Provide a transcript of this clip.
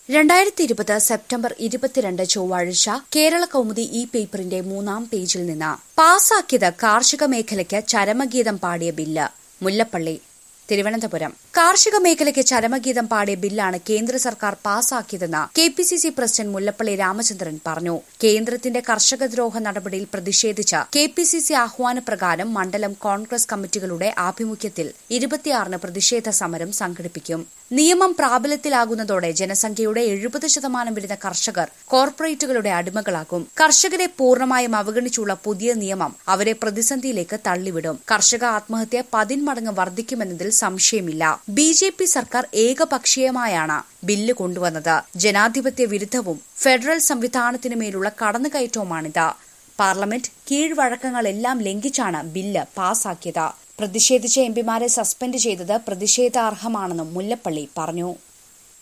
രണ്ടായിരത്തി ഇരുപത് സെപ്റ്റംബർ ഇരുപത്തിരണ്ട് ചൊവ്വാഴ്ച കേരള കൗമുദി ഈ പേപ്പറിന്റെ മൂന്നാം പേജിൽ നിന്ന് പാസാക്കിയത് കാർഷിക മേഖലയ്ക്ക് ചരമഗീതം പാടിയ ബില്ല് മുല്ലപ്പള്ളി തിരുവനന്തപുരം കാർഷിക മേഖലയ്ക്ക് ചരമഗീതം പാടിയ ബില്ലാണ് കേന്ദ്ര സർക്കാർ പാസാക്കിയതെന്ന് K P C C president Mullappally Ramachandran പറഞ്ഞു കേന്ദ്രത്തിന്റെ കർഷകദ്രോഹ നടപടിയിൽ പ്രതിഷേധിച്ച് കെ പി സി സി ആഹ്വാനപ്രകാരം മണ്ഡലം കോൺഗ്രസ് കമ്മിറ്റികളുടെ ആഭിമുഖ്യത്തിൽ ഇരുപത്തിയാറിന് പ്രതിഷേധ സമരം സംഘടിപ്പിക്കും നിയമം പ്രാബല്യത്തിലാകുന്നതോടെ ജനസംഖ്യയുടെ എഴുപത് ശതമാനം വരുന്ന കർഷകർ കോർപ്പറേറ്റുകളുടെ അടിമകളാകും കർഷകരെ പൂർണ്ണമായും അവഗണിച്ചുള്ള പുതിയ നിയമം അവരെ പ്രതിസന്ധിയിലേക്ക് തള്ളിവിടും കർഷക ആത്മഹത്യ പതിന്മടങ്ങ് വർദ്ധിക്കുമെന്നതിൽ സംശയമില്ല ബി ജെ പി സർക്കാർ ഏകപക്ഷീയമായാണ് ബില്ല് കൊണ്ടുവന്നത് ജനാധിപത്യ വിരുദ്ധവും ഫെഡറൽ സംവിധാനത്തിനു മേലുള്ള കടന്നുകയറ്റവുമാണിത് പാർലമെന്റ് കീഴ്വഴക്കങ്ങളെല്ലാം ലംഘിച്ചാണ് ബില്ല് പാസാക്കിയത് പ്രതിഷേധിച്ച എംപിമാരെ സസ്പെൻഡ് ചെയ്തത് പ്രതിഷേധാർഹമാണെന്നും മുല്ലപ്പള്ളി പറഞ്ഞു